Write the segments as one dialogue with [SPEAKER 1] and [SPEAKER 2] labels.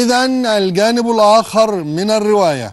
[SPEAKER 1] إذا الجانب الآخر من الرواية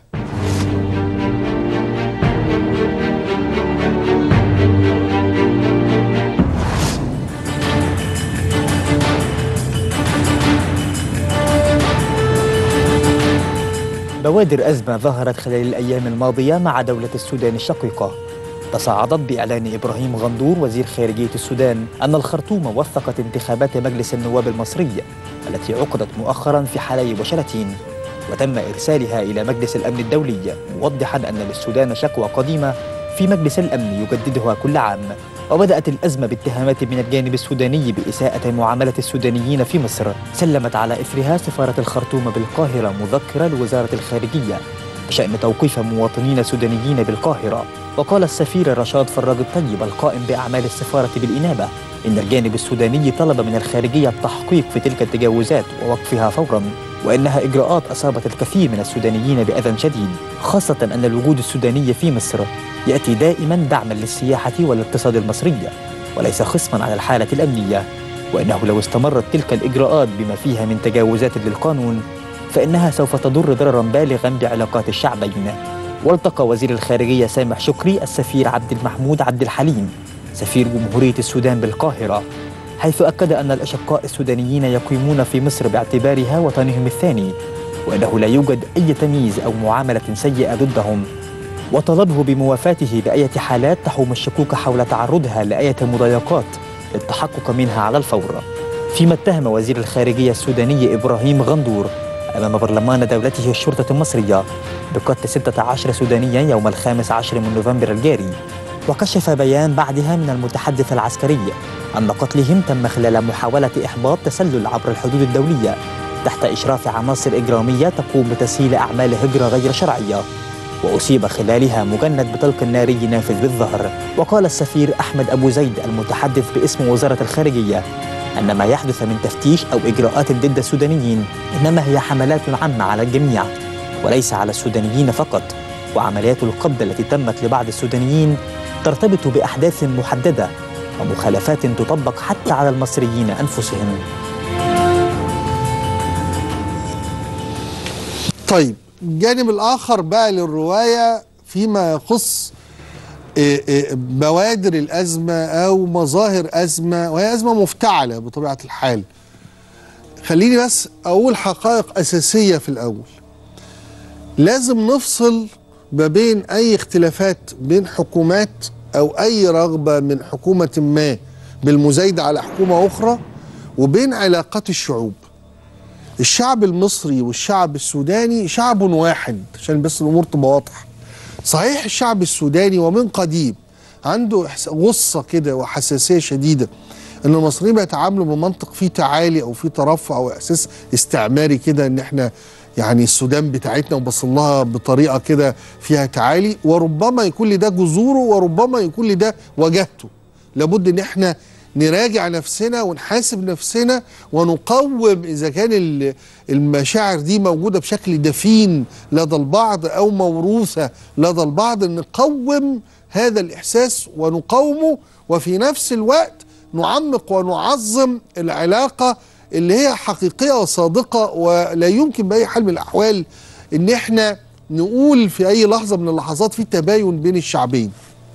[SPEAKER 2] بوادر أزمة ظهرت خلال الأيام الماضية مع دولة السودان الشقيقة تصاعدت بإعلان إبراهيم غندور وزير خارجية السودان أن الخرطوم وثقت انتخابات مجلس النواب المصري التي عقدت مؤخرا في حلايب وشلاتين وتم إرسالها إلى مجلس الأمن الدولي موضحا أن للسودان شكوى قديمة في مجلس الأمن يجددها كل عام وبدأت الأزمة باتهامات من الجانب السوداني بإساءة معاملة السودانيين في مصر سلمت على إثرها سفارة الخرطوم بالقاهرة مذكرة لوزارة الخارجية بشأن توقيف مواطنين سودانيين بالقاهرة وقال السفير رشاد فراج الطيب القائم بأعمال السفارة بالإنابة إن الجانب السوداني طلب من الخارجية التحقيق في تلك التجاوزات ووقفها فورا وإنها إجراءات أصابت الكثير من السودانيين بأذى شديد خاصة أن الوجود السوداني في مصر يأتي دائما دعما للسياحة والاقتصاد المصري وليس خصما على الحالة الأمنية وإنه لو استمرت تلك الإجراءات بما فيها من تجاوزات للقانون فإنها سوف تضر ضررا بالغا بعلاقات الشعبين والتقى وزير الخارجية سامح شكري السفير عبد المحمود عبد الحليم سفير جمهورية السودان بالقاهرة حيث أكد أن الأشقاء السودانيين يقيمون في مصر باعتبارها وطنهم الثاني وأنه لا يوجد أي تمييز أو معاملة سيئة ضدهم وطلبه بموافاته بأية حالات تحوم الشكوك حول تعرضها لأية مضايقات للتحقق منها على الفور فيما اتهم وزير الخارجية السوداني إبراهيم غندور أمام برلمان دولته الشرطة المصرية بقتل 16 سودانيا يوم الخامس عشر من نوفمبر الجاري وكشف بيان بعدها من المتحدث العسكري أن قتلهم تم خلال محاولة إحباط تسلل عبر الحدود الدولية تحت إشراف عناصر إجرامية تقوم بتسهيل أعمال هجرة غير شرعية وأصيب خلالها مجند بطلق ناري نافذ بالظهر وقال السفير أحمد أبو زيد المتحدث باسم وزارة الخارجية أن ما يحدث من تفتيش أو إجراءات ضد السودانيين إنما هي حملات عامة على الجميع وليس على السودانيين فقط وعمليات القبض التي تمت لبعض السودانيين ترتبط بأحداث محددة ومخالفات تطبق حتى على المصريين أنفسهم
[SPEAKER 1] طيب الجانب الآخر بقى للرواية فيما يخص إيه إيه بوادر الأزمة أو مظاهر أزمة وهي أزمة مفتعلة بطبيعة الحال خليني بس أقول حقائق أساسية في الأول لازم نفصل ما بين أي اختلافات بين حكومات أو أي رغبة من حكومة ما بالمزايدة على حكومة أخرى وبين علاقات الشعوب الشعب المصري والشعب السوداني شعب واحد عشان بس الامور تبقى واضحه صحيح الشعب السوداني ومن قديم عنده غصه كده وحساسيه شديده ان المصريين بيتعاملوا بمنطق فيه تعالي او فيه ترفع او احساس استعماري كده ان احنا يعني السودان بتاعتنا وبصل لها بطريقه كده فيها تعالي وربما يكون لي ده جذوره وربما يكون لي ده وجهته لابد ان احنا نراجع نفسنا ونحاسب نفسنا ونقوم اذا كان المشاعر دي موجوده بشكل دفين لدى البعض او موروثه لدى البعض نقوم هذا الاحساس ونقاومه وفي نفس الوقت نعمق ونعظم العلاقه اللي هي حقيقيه وصادقه ولا يمكن باي حال من الاحوال ان احنا نقول في اي لحظه من اللحظات في تباين بين الشعبين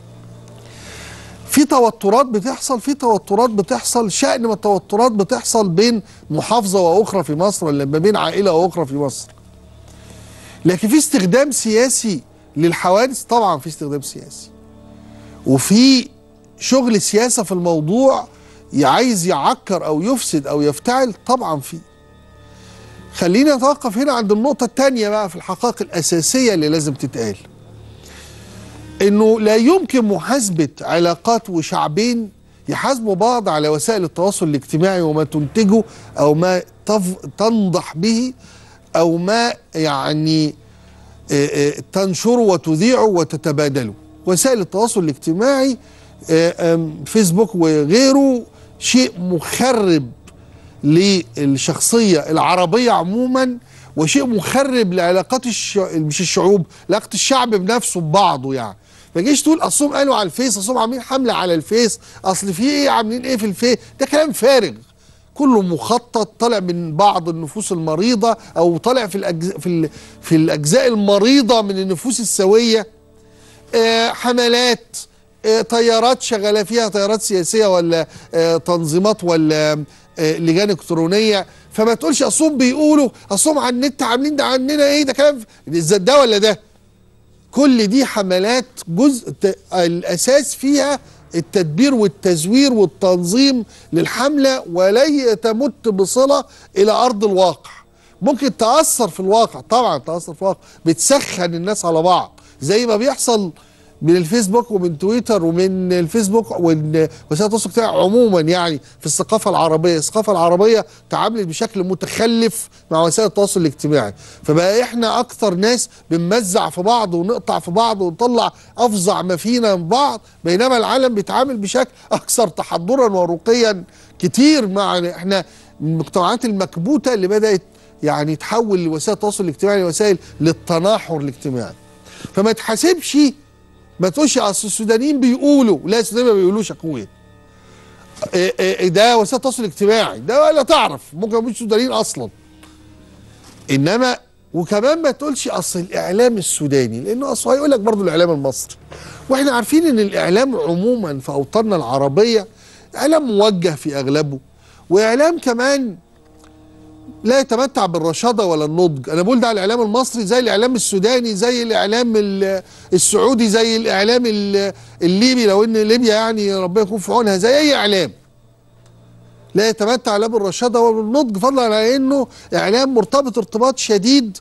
[SPEAKER 1] في توترات بتحصل في توترات بتحصل شأن ما التوترات بتحصل بين محافظة وأخرى في مصر ولا ما بين عائلة وأخرى في مصر لكن في استخدام سياسي للحوادث طبعا في استخدام سياسي وفي شغل سياسة في الموضوع عايز يعكر أو يفسد أو يفتعل طبعا في خلينا نتوقف هنا عند النقطة الثانية بقى في الحقائق الأساسية اللي لازم تتقال انه لا يمكن محاسبه علاقات وشعبين يحاسبوا بعض على وسائل التواصل الاجتماعي وما تنتجه او ما تنضح به او ما يعني تنشره وتذيعه وتتبادله وسائل التواصل الاجتماعي فيسبوك وغيره شيء مخرب للشخصيه العربيه عموما وشيء مخرب لعلاقات الش... مش الشعوب علاقه الشعب بنفسه ببعضه يعني ما تجيش تقول اصلهم قالوا على الفيس اصلهم عاملين حمله على الفيس اصل في ايه عاملين ايه في الفيس ده كلام فارغ كله مخطط طالع من بعض النفوس المريضه او طالع في الأجزاء في, ال- في الاجزاء المريضه من النفوس السويه آه، حملات آه، طيارات شغاله فيها طيارات سياسيه ولا آه، تنظيمات ولا آه، لجان الكترونيه فما تقولش اصلهم بيقولوا اصلهم على النت عاملين ده عننا ايه ده كلام إزاي ده ولا ده كل دي حملات جزء ت- الاساس فيها التدبير والتزوير والتنظيم للحمله ولن تمت بصله الى ارض الواقع ممكن تاثر في الواقع طبعا تاثر في الواقع بتسخن الناس على بعض زي ما بيحصل من الفيسبوك ومن تويتر ومن الفيسبوك ومن وسائل التواصل الاجتماعي عموما يعني في الثقافه العربيه، الثقافه العربيه تعاملت بشكل متخلف مع وسائل التواصل الاجتماعي، فبقى احنا اكتر ناس بنمزع في بعض ونقطع في بعض ونطلع افظع ما فينا من بعض، بينما العالم بيتعامل بشكل اكثر تحضرا ورقيا كتير مع احنا من المجتمعات المكبوته اللي بدات يعني تحول لوسائل التواصل الاجتماعي لوسائل للتناحر الاجتماعي. فما تحاسبش ما تقولش اصل السودانيين بيقولوا لا السودانيين ما بيقولوش يا اخويا إيه إيه ده وسائل التواصل الاجتماعي ده ولا تعرف ممكن ما يكونوش سودانيين اصلا انما وكمان ما تقولش اصل الاعلام السوداني لانه اصل هيقول لك برضه الاعلام المصري واحنا عارفين ان الاعلام عموما في اوطاننا العربيه اعلام موجه في اغلبه واعلام كمان لا يتمتع بالرشاده ولا النضج انا بقول ده على الاعلام المصري زي الاعلام السوداني زي الاعلام ال- السعودي زي الاعلام ال- الليبي لو ان ليبيا يعني ربنا يكون في عونها زي اي اعلام لا يتمتع لا بالرشاده ولا بالنضج فضلا عن انه اعلام مرتبط ارتباط شديد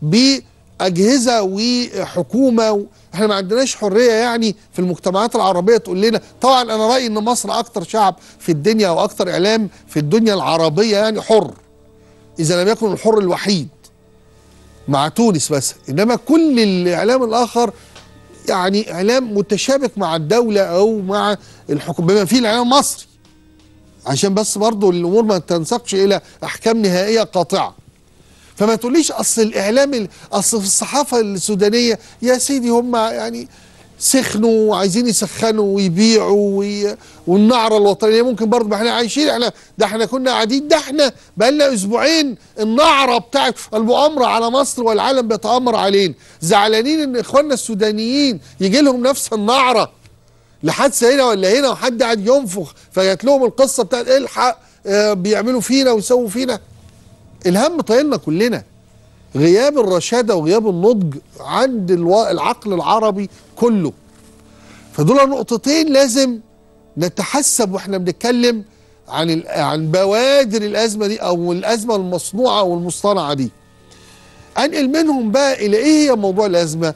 [SPEAKER 1] باجهزه وحكومه و... احنا ما عندناش حريه يعني في المجتمعات العربيه تقول لنا طبعا انا رايي ان مصر اكتر شعب في الدنيا او اكتر اعلام في الدنيا العربيه يعني حر اذا لم يكن الحر الوحيد مع تونس مثلا انما كل الاعلام الاخر يعني اعلام متشابك مع الدوله او مع الحكومه بما فيه الاعلام المصري عشان بس برضو الامور ما تنسقش الى احكام نهائيه قاطعه فما تقوليش اصل الاعلام ال- اصل في الصحافه السودانيه يا سيدي هم يعني سخنوا وعايزين يسخنوا ويبيعوا وي... والنعره الوطنيه ممكن برضه ما احنا عايشين احنا ده احنا كنا قاعدين ده احنا بقالنا اسبوعين النعره بتاعت المؤامره على مصر والعالم بيتامر علينا زعلانين ان اخواننا السودانيين يجي لهم نفس النعره لحادثه هنا ولا هنا وحد قاعد ينفخ فجات لهم القصه بتاعت الحق آه، بيعملوا فينا ويسووا فينا الهم طايلنا كلنا غياب الرشاده وغياب النضج عند الوا- العقل العربي كله فدول نقطتين لازم نتحسب واحنا بنتكلم عن ال- عن بوادر الازمه دي او الازمه المصنوعه والمصطنعه دي انقل منهم بقى الى ايه هي موضوع الازمه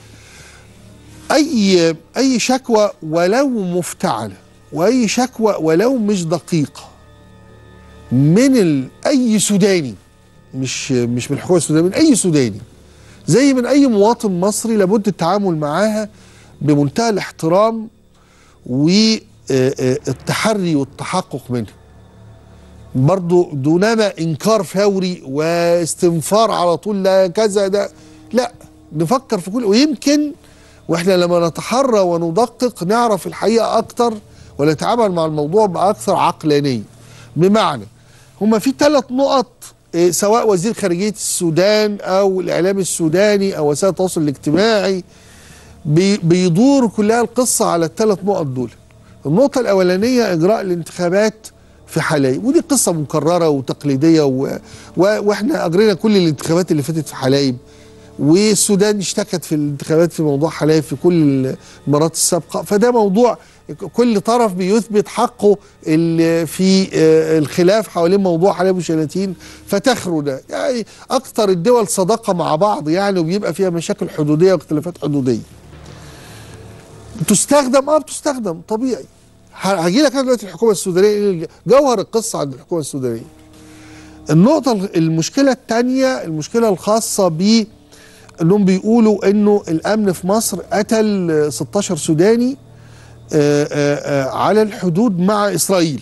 [SPEAKER 1] اي اي شكوى ولو مفتعله واي شكوى ولو مش دقيقه من ال... اي سوداني مش مش من الحكومه السودانيه من اي سوداني زي من اي مواطن مصري لابد التعامل معاها بمنتهى الاحترام والتحري والتحقق منها برضو دونما انكار فوري واستنفار على طول لا كذا ده لا نفكر في كل ويمكن واحنا لما نتحرى وندقق نعرف الحقيقه اكتر ونتعامل مع الموضوع باكثر عقلانيه بمعنى هما في ثلاث نقط إيه، سواء وزير خارجيه السودان او الاعلام السوداني او وسائل التواصل الاجتماعي بي- بيدور كلها القصه على الثلاث نقط دول النقطه الاولانيه اجراء الانتخابات في حلايب ودي قصه مكرره وتقليديه و... و... واحنا اجرينا كل الانتخابات اللي فاتت في حلايب والسودان اشتكت في الانتخابات في موضوع حلايب في كل المرات السابقه فده موضوع كل طرف بيثبت حقه ال- في آه، الخلاف حوالين موضوع حلايب وشلاتين فتخروا ده يعني اكتر الدول صداقه مع بعض يعني وبيبقى فيها مشاكل حدوديه واختلافات حدوديه تستخدم اه بتستخدم طبيعي هجي لك انا دلوقتي الحكومه السودانيه إيه جوهر القصه عند الحكومه السودانيه النقطه المشكله الثانيه المشكله الخاصه ب انهم بيقولوا انه الامن في مصر قتل 16 سوداني آه، آه، آه، على الحدود مع اسرائيل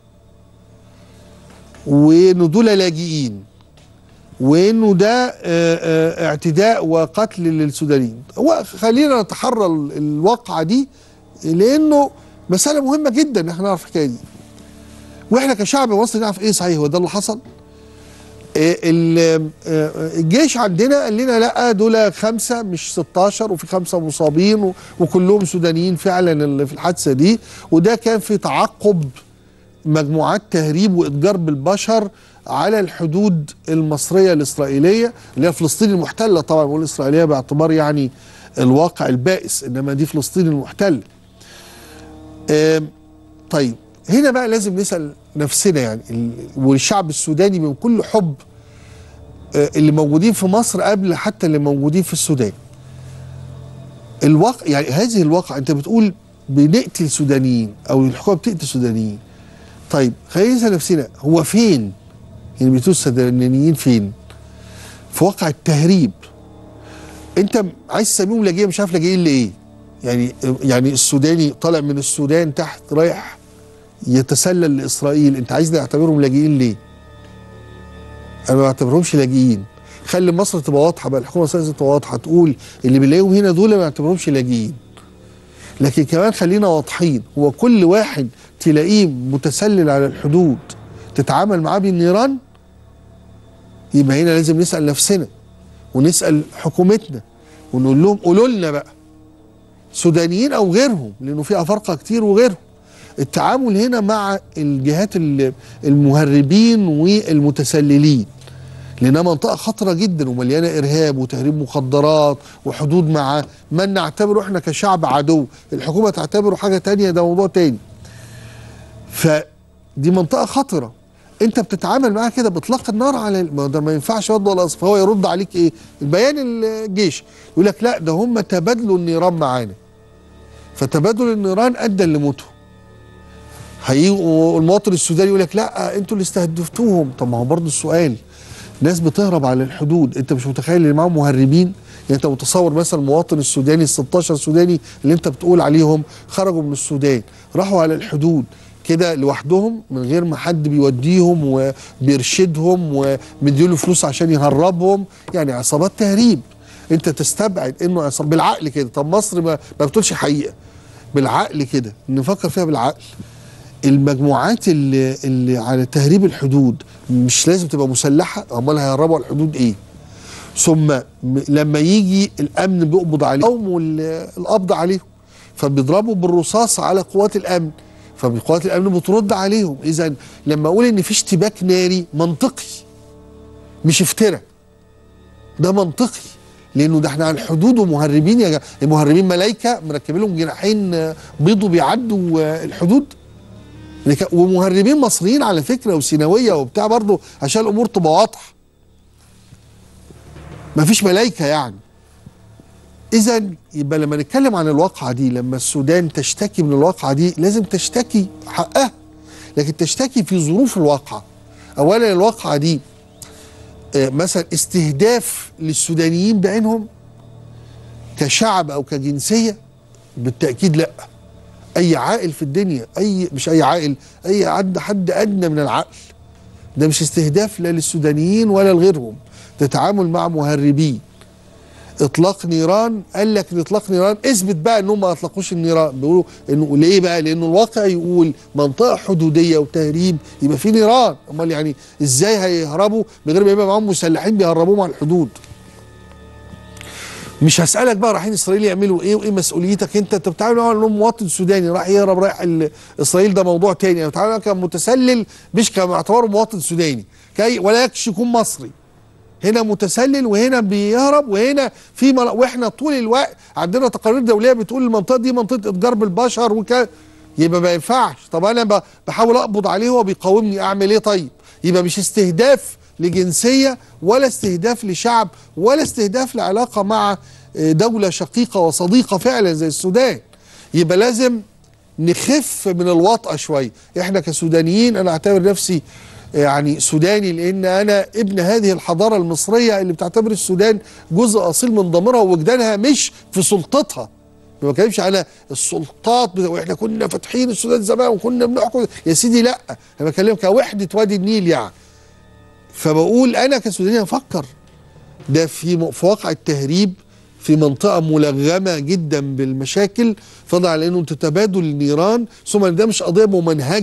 [SPEAKER 1] وانه دول لاجئين وانه ده آه، آه، اعتداء وقتل للسودانيين هو خلينا نتحرى ال- الواقعه دي لانه مساله مهمه جدا ان احنا نعرف الحكايه دي واحنا كشعب مصري نعرف ايه صحيح هو ده اللي حصل آه، ال- آه، الجيش عندنا قال لنا لا دول خمسه مش 16 وفي خمسه مصابين و- وكلهم سودانيين فعلا اللي في الحادثه دي وده كان في تعقب مجموعات تهريب واتجار بالبشر على الحدود المصريه الاسرائيليه اللي هي فلسطين المحتله طبعا بقول الاسرائيليه باعتبار يعني الواقع البائس انما دي فلسطين المحتله. آم، طيب هنا بقى لازم نسال نفسنا يعني ال- والشعب السوداني من كل حب آه، اللي موجودين في مصر قبل حتى اللي موجودين في السودان. الواقع يعني هذه الواقع انت بتقول بنقتل سودانيين او الحكومه بتقتل سودانيين. طيب خلينا نسال نفسنا هو فين؟ يعني بتقول السودانيين فين؟ في واقع التهريب. انت عايز تسميهم لاجئين مش عارف لاجئين لايه؟ يعني يعني السوداني طالع من السودان تحت رايح يتسلل لاسرائيل انت عايزني اعتبرهم لاجئين ليه؟ انا ما بعتبرهمش لاجئين خلي مصر تبقى واضحه بقى الحكومه المصريه تبقى واضحه تقول اللي بنلاقيهم هنا دول ما نعتبرهمش لاجئين لكن كمان خلينا واضحين هو كل واحد تلاقيه متسلل على الحدود تتعامل معاه بالنيران يبقى هنا لازم نسال نفسنا ونسال حكومتنا ونقول لهم قولوا لنا بقى سودانيين او غيرهم لانه في افارقه كتير وغيرهم التعامل هنا مع الجهات ال- المهربين والمتسللين لانها منطقه خطره جدا ومليانه ارهاب وتهريب مخدرات وحدود مع من نعتبره احنا كشعب عدو الحكومه تعتبره حاجه تانية ده موضوع تاني فدي منطقه خطره انت بتتعامل معاها كده باطلاق النار على ال- ما ده ما ينفعش رد ولا اصل فهو يرد عليك ايه البيان الجيش يقول لك لا ده هم تبادلوا النيران معانا فتبادل النيران ادى لموتهم هيجوا المواطن السوداني يقول لك لا انتوا اللي استهدفتوهم طب ما هو برضه السؤال ناس بتهرب على الحدود انت مش متخيل ان معاهم مهربين يعني انت متصور مثلا المواطن السوداني ال 16 سوداني اللي انت بتقول عليهم خرجوا من السودان راحوا على الحدود كده لوحدهم من غير ما حد بيوديهم وبيرشدهم ومديله فلوس عشان يهربهم يعني عصابات تهريب انت تستبعد انه عصاب بالعقل كده طب مصر ما, ما بتقولش حقيقه بالعقل كده نفكر فيها بالعقل المجموعات اللي, اللي على تهريب الحدود مش لازم تبقى مسلحه امال هيهربوا على الحدود ايه ثم م- لما يجي الامن بيقبض عليهم والقبض عليهم فبيضربوا بالرصاص على قوات الامن فقوات الامن بترد عليهم اذا لما اقول ان في اشتباك ناري منطقي مش افتراء ده منطقي لانه ده احنا على الحدود ومهربين يا جماعه المهربين ملايكه مركبين لهم جناحين آه، بيض وبيعدوا آه، الحدود لك- ومهربين مصريين على فكره وسيناويه وبتاع برضه عشان الامور تبقى واضحه مفيش ملايكه يعني اذا يبقى لما نتكلم عن الواقعه دي لما السودان تشتكي من الواقعه دي لازم تشتكي حقها لكن تشتكي في ظروف الواقعه اولا الواقعه دي آه، مثلا استهداف للسودانيين بعينهم كشعب او كجنسيه بالتاكيد لا اي عاقل في الدنيا اي مش اي عاقل اي حد حد ادنى من العقل ده مش استهداف لا للسودانيين ولا لغيرهم ده تعامل مع مهربين اطلاق نيران قال لك إن اطلاق نيران اثبت بقى انهم ما اطلقوش النيران بيقولوا انه ليه بقى لانه الواقع يقول منطقه حدوديه وتهريب يبقى في نيران امال يعني ازاي هيهربوا من غير ما يبقى معاهم مسلحين بيهربوهم على الحدود مش هسالك بقى رايحين اسرائيل يعملوا ايه وايه مسؤوليتك انت انت بتتعامل معاهم انهم مواطن سوداني راح يهرب رايح ال- اسرائيل ده موضوع تاني انا بتعامل معاه كمتسلل مش كمعتبره مواطن سوداني كي ولا يكش يكون مصري هنا متسلل وهنا بيهرب وهنا في مل... واحنا طول الوقت عندنا تقارير دوليه بتقول المنطقه دي منطقه اتجار بالبشر وك يبقى ما ينفعش طب انا ب... بحاول اقبض عليه وهو بيقاومني اعمل ايه طيب يبقى مش استهداف لجنسيه ولا استهداف لشعب ولا استهداف لعلاقه مع آه، دوله شقيقه وصديقه فعلا زي السودان يبقى لازم نخف من الوطأة شوية احنا كسودانيين انا اعتبر نفسي يعني سوداني لان انا ابن هذه الحضارة المصرية اللي بتعتبر السودان جزء اصيل من ضميرها ووجدانها مش في سلطتها ما بتكلمش على السلطات بتا- واحنا كنا فاتحين السودان زمان وكنا بنحكم يا سيدي لا انا بكلمك كوحدة وادي النيل يعني فبقول انا كسوداني افكر ده في م- في واقع التهريب في منطقة ملغمة جدا بالمشاكل فضل على انه تتبادل النيران ثم إن ده مش قضية ممنهجة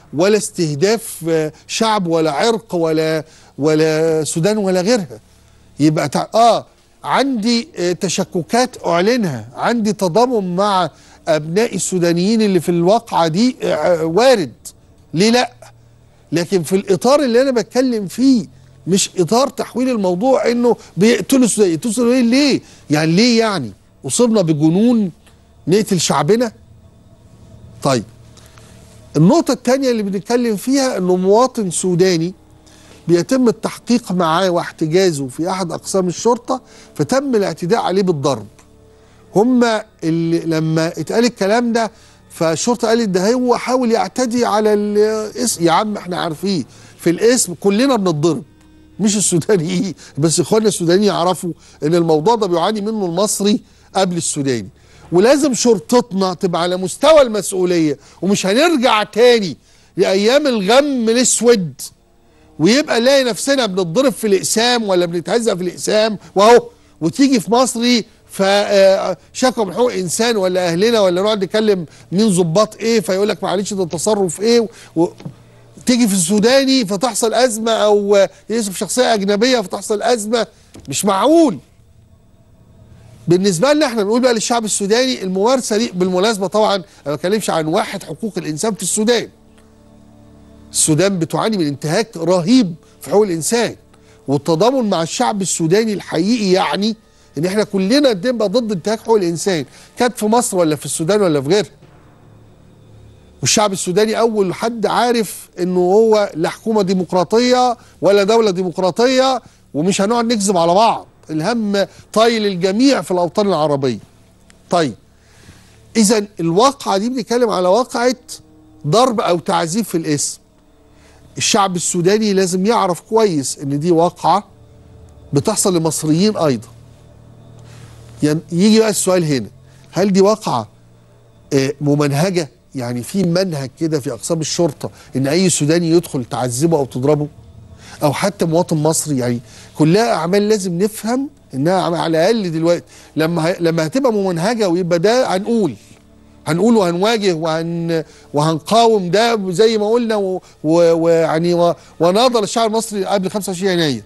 [SPEAKER 1] ولا استهداف آه، شعب ولا عرق ولا ولا سودان ولا غيرها يبقى تع... اه عندي آه، تشككات اعلنها عندي تضامن مع ابناء السودانيين اللي في الواقعه دي آه، وارد ليه لا لكن في الاطار اللي انا بتكلم فيه مش اطار تحويل الموضوع انه بيقتلوا السودانيين يقتلوا السودانيين ليه يعني ليه يعني اصبنا بجنون نقتل شعبنا طيب النقطة الثانية اللي بنتكلم فيها انه مواطن سوداني بيتم التحقيق معاه واحتجازه في احد اقسام الشرطة فتم الاعتداء عليه بالضرب هما اللي لما اتقال الكلام ده فالشرطة قالت ده هو حاول يعتدي على الاسم يا عم احنا عارفين في الاسم كلنا بنتضرب مش السودانيين بس اخواننا السودانيين يعرفوا ان الموضوع ده بيعاني منه المصري قبل السوداني ولازم شرطتنا تبقى على مستوى المسؤوليه ومش هنرجع تاني لايام الغم الاسود ويبقى نلاقي نفسنا بنتضرب في الاقسام ولا بنتهزق في الاقسام واهو وتيجي في مصري فشكوى من حقوق انسان ولا اهلنا ولا نقعد نتكلم مين ظباط ايه فيقول لك معلش ده تصرف ايه و... تيجي في السوداني فتحصل ازمه او يوسف شخصيه اجنبيه فتحصل ازمه مش معقول بالنسبه لنا احنا نقول بقى للشعب السوداني الممارسه دي بالمناسبه طبعا انا ما بتكلمش عن واحد حقوق الانسان في السودان السودان بتعاني من انتهاك رهيب في حقوق الانسان والتضامن مع الشعب السوداني الحقيقي يعني ان احنا كلنا نبقى ضد انتهاك حقوق الانسان كانت في مصر ولا في السودان ولا في غيرها والشعب السوداني اول حد عارف انه هو لا حكومه ديمقراطيه ولا دوله ديمقراطيه ومش هنقعد نكذب على بعض الهم طايل الجميع في الاوطان العربيه طيب اذا الواقعه دي بنتكلم على واقعه ضرب او تعذيب في الاسم الشعب السوداني لازم يعرف كويس ان دي واقعه بتحصل لمصريين ايضا يعني يجي بقى السؤال هنا هل دي واقعه آه، ممنهجه يعني في منهج كده في اقسام الشرطه ان اي سوداني يدخل تعذبه او تضربه او حتى مواطن مصري يعني كلها اعمال لازم نفهم انها عم- على الاقل دلوقتي لما ه- لما هتبقى ممنهجه ويبقى ده هنقول هنقول وهنواجه وهن وهنقاوم ده زي ما قلنا و- و- ويعني و- وناضل الشعب المصري قبل 25 يناير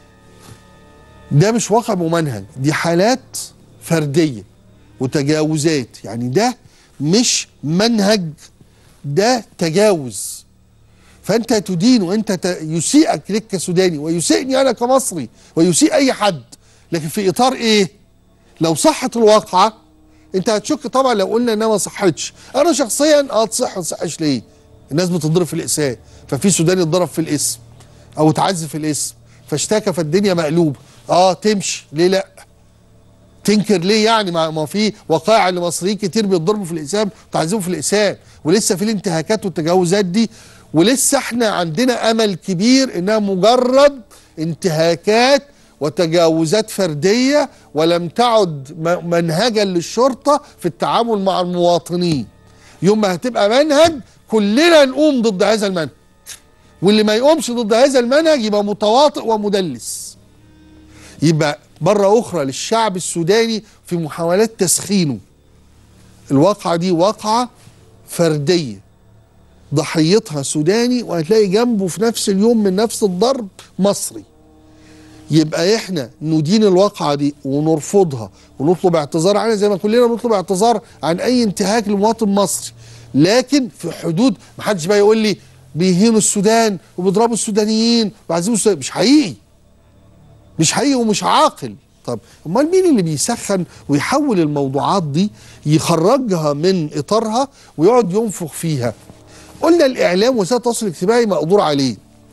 [SPEAKER 1] ده مش واقع ممنهج دي حالات فرديه وتجاوزات يعني ده مش منهج ده تجاوز فانت تدين وانت ت- يسيئك لك كسوداني ويسيئني انا كمصري ويسيء اي حد لكن في اطار ايه لو صحت الواقعه انت هتشك طبعا لو قلنا انها ما صحتش انا شخصيا اه تصح ما تصحش ليه الناس بتضرب في الاقسام ففي سوداني اتضرب في الاسم او اتعذب في الاسم فاشتكى فالدنيا مقلوبه اه تمشي ليه لا تنكر ليه يعني ما ما في وقائع لمصريين كتير بيتضربوا في الاقسام وتعذبوا في الاقسام ولسه في الانتهاكات والتجاوزات دي ولسه احنا عندنا امل كبير انها مجرد انتهاكات وتجاوزات فرديه ولم تعد م- منهجا للشرطه في التعامل مع المواطنين يوم ما هتبقى منهج كلنا نقوم ضد هذا المنهج واللي ما يقومش ضد هذا المنهج يبقى متواطئ ومدلس يبقى مرة أخرى للشعب السوداني في محاولات تسخينه الواقعة دي واقعة فردية ضحيتها سوداني وهتلاقي جنبه في نفس اليوم من نفس الضرب مصري يبقى احنا ندين الواقعة دي ونرفضها ونطلب اعتذار عنها زي ما كلنا بنطلب اعتذار عن اي انتهاك لمواطن مصري لكن في حدود محدش بقى يقول لي بيهينوا السودان وبيضربوا السودانيين وبيعذبوا السودان مش حقيقي مش حقيقي ومش عاقل طب امال مين اللي بيسخن ويحول الموضوعات دي يخرجها من اطارها ويقعد ينفخ فيها قلنا الاعلام وسائل التواصل الاجتماعي مقدور عليه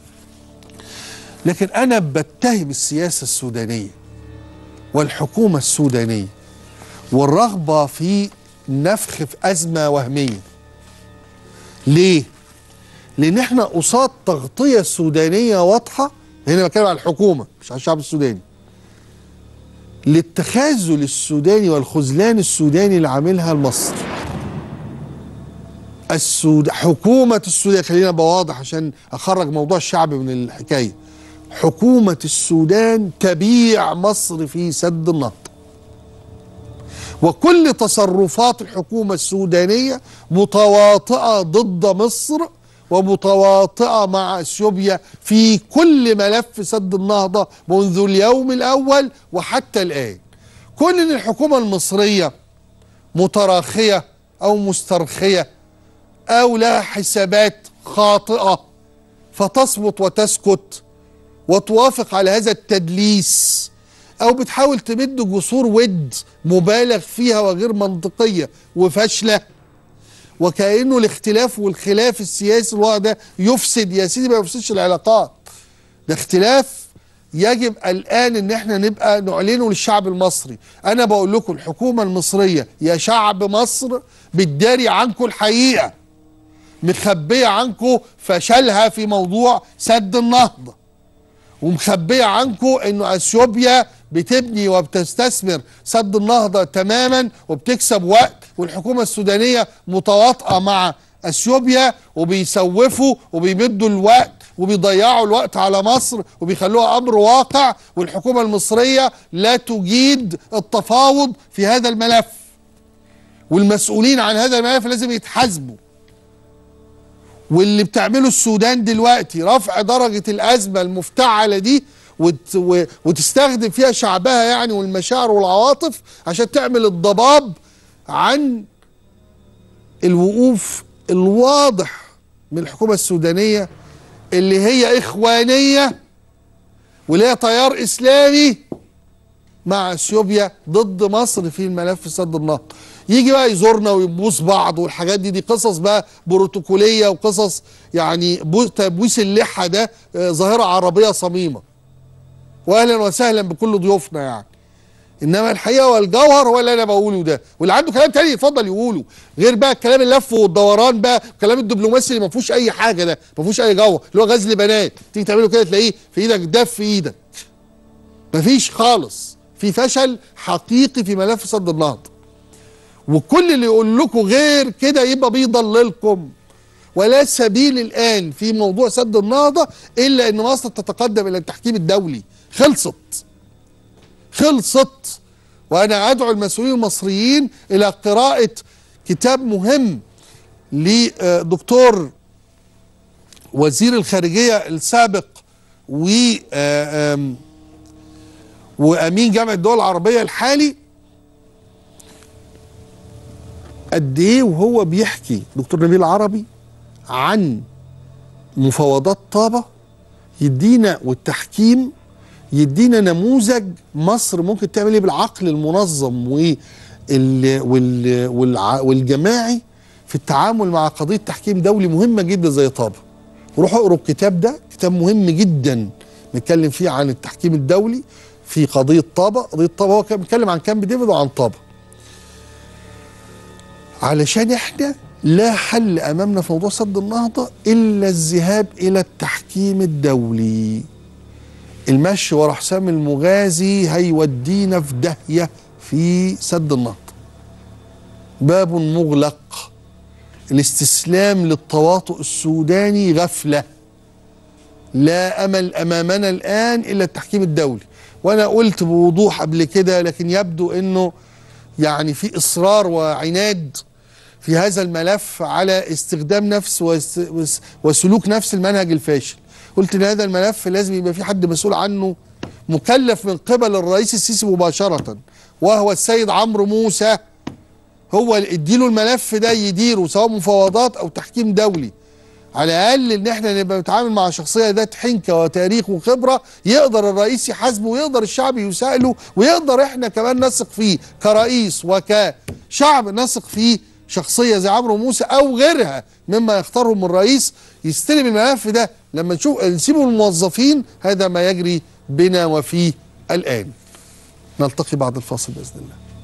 [SPEAKER 1] لكن انا بتهم السياسه السودانيه والحكومه السودانيه والرغبه في نفخ في ازمه وهميه ليه لان احنا قصاد تغطيه سودانيه واضحه هنا بتكلم على الحكومه مش على الشعب السوداني للتخاذل السوداني والخذلان السوداني اللي عاملها لمصر السود حكومة السودان خلينا ابقى واضح عشان اخرج موضوع الشعب من الحكاية حكومة السودان تبيع مصر في سد النهضة وكل تصرفات الحكومة السودانية متواطئة ضد مصر ومتواطئة مع اثيوبيا في كل ملف سد النهضة منذ اليوم الأول وحتى الآن كون ان الحكومة المصرية متراخية أو مسترخية أو لها حسابات خاطئة فتصمت وتسكت وتوافق على هذا التدليس او بتحاول تمد جسور ود مبالغ فيها وغير منطقيه وفاشله وكانه الاختلاف والخلاف السياسي الواقع ده يفسد يا سيدي ما يفسدش العلاقات ده اختلاف يجب الان ان احنا نبقى نعلنه للشعب المصري انا بقول لكم الحكومه المصريه يا شعب مصر بتداري عنكم الحقيقه مخبيه عنكم فشلها في موضوع سد النهضه ومخبيه عنكم انه اثيوبيا بتبني وبتستثمر سد النهضه تماما وبتكسب وقت والحكومه السودانيه متواطئه مع اثيوبيا وبيسوفوا وبيمدوا الوقت وبيضيعوا الوقت على مصر وبيخلوها امر واقع والحكومه المصريه لا تجيد التفاوض في هذا الملف والمسؤولين عن هذا الملف لازم يتحاسبوا واللي بتعمله السودان دلوقتي رفع درجة الأزمة المفتعلة دي وت و- وتستخدم فيها شعبها يعني والمشاعر والعواطف عشان تعمل الضباب عن الوقوف الواضح من الحكومة السودانية اللي هي إخوانية واللي هي تيار إسلامي مع اثيوبيا ضد مصر في الملف سد النهضه يجي بقى يزورنا ويبوس بعض والحاجات دي دي قصص بقى بروتوكوليه وقصص يعني بو- تبويس اللحى ده آه، ظاهره عربيه صميمه واهلا وسهلا بكل ضيوفنا يعني انما الحقيقه والجوهر هو اللي انا بقوله ده واللي عنده كلام تاني يتفضل يقوله غير بقى الكلام اللف والدوران بقى الكلام الدبلوماسي اللي ما فيهوش اي حاجه ده ما فيهوش اي جوهر اللي هو غزل بنات تيجي تعمله كده تلاقيه في ايدك دف في ايدك مفيش خالص في فشل حقيقي في ملف سد النهضه وكل اللي يقول لكم غير كده يبقى بيضللكم ولا سبيل الان في موضوع سد النهضه الا ان مصر تتقدم الى التحكيم الدولي خلصت خلصت وانا ادعو المسؤولين المصريين الى قراءه كتاب مهم لدكتور وزير الخارجيه السابق و آه، آم، وامين جامعه الدول العربيه الحالي قد ايه وهو بيحكي دكتور نبيل عربي عن مفاوضات طابه يدينا والتحكيم يدينا نموذج مصر ممكن تعمل ايه بالعقل المنظم وال وال والع والجماعي في التعامل مع قضيه تحكيم دولي مهمه جدا زي طابه روحوا اقروا الكتاب ده كتاب مهم جدا نتكلم فيه عن التحكيم الدولي في قضيه طابه قضيه طابه هو كان بيتكلم عن كامب ديفيد وعن طابه علشان احنا لا حل امامنا في موضوع سد النهضه الا الذهاب الى التحكيم الدولي المشي ورا حسام المغازي هيودينا في داهيه في سد النهضه باب مغلق الاستسلام للتواطؤ السوداني غفله لا امل امامنا الان الا التحكيم الدولي وانا قلت بوضوح قبل كده لكن يبدو انه يعني في اصرار وعناد في هذا الملف على استخدام نفس وس- وس- وسلوك نفس المنهج الفاشل قلت ان هذا الملف لازم يبقى في حد مسؤول عنه مكلف من قبل الرئيس السيسي مباشرة وهو السيد عمرو موسى هو اللي اديله الملف ده يديره سواء مفاوضات او تحكيم دولي على الاقل ان احنا نبقى نتعامل مع شخصيه ذات حنكه وتاريخ وخبره يقدر الرئيس يحاسبه ويقدر الشعب يسائله ويقدر احنا كمان نثق فيه كرئيس وكشعب نثق فيه شخصيه زي عمرو موسى او غيرها مما يختارهم الرئيس يستلم الملف ده لما نشوف نسيبه الموظفين هذا ما يجري بنا وفيه الان نلتقي بعد الفاصل باذن الله